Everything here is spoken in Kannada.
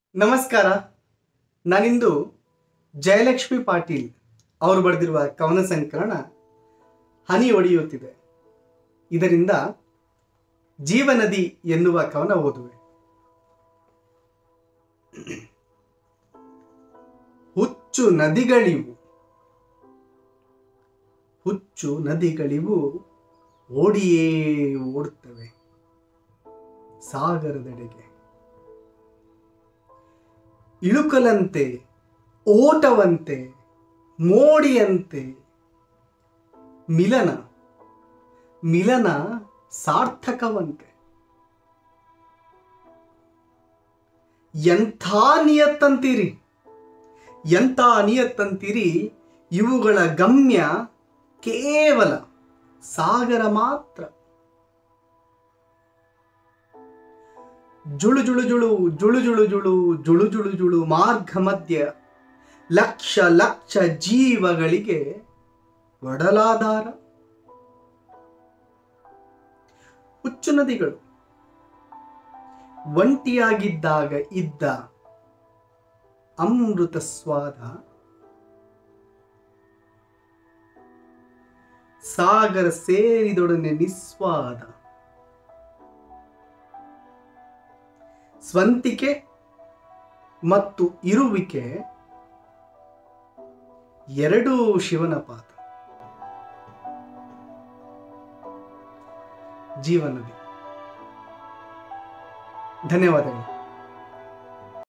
ನಮಸ್ಕಾರ ನಾನಿಂದು ಜಯಲಕ್ಷ್ಮಿ ಪಾಟೀಲ್ ಅವರು ಬರೆದಿರುವ ಕವನ ಸಂಕಲನ ಹನಿ ಒಡೆಯುತ್ತಿದೆ ಇದರಿಂದ ಜೀವನದಿ ಎನ್ನುವ ಕವನ ಓದುವೆ ಹುಚ್ಚು ನದಿಗಳಿವು ಹುಚ್ಚು ನದಿಗಳಿವು ಓಡಿಯೇ ಓಡುತ್ತವೆ ಸಾಗರದೆಡೆಗೆ ಇಳುಕಲಂತೆ ಓಟವಂತೆ ಮೋಡಿಯಂತೆ ಮಿಲನ ಮಿಲನ ಸಾರ್ಥಕವಂತೆ ಎಂಥ ನಿಯತ್ತಂತೀರಿ ಎಂಥ ನಿಯತ್ತಂತೀರಿ ಇವುಗಳ ಗಮ್ಯ ಕೇವಲ ಸಾಗರ ಮಾತ್ರ ಜುಳು ಜುಳು ಜುಳು ಜುಳು ಜುಳು ಜುಳು ಜುಳು ಜುಳು ಜುಳು ಮಾರ್ಗ ಮಧ್ಯ ಲಕ್ಷ ಲಕ್ಷ ಜೀವಗಳಿಗೆ ಒಡಲಾಧಾರ ಹುಚ್ಚು ನದಿಗಳು ಒಂಟಿಯಾಗಿದ್ದಾಗ ಇದ್ದ ಅಮೃತ ಸ್ವಾದ ಸಾಗರ ಸೇರಿದೊಡನೆ ನಿಸ್ವಾದ ಸ್ವಂತಿಕೆ ಮತ್ತು ಇರುವಿಕೆ ಎರಡೂ ಶಿವನ ಪಾದ ಜೀವನದಿ ಧನ್ಯವಾದಗಳು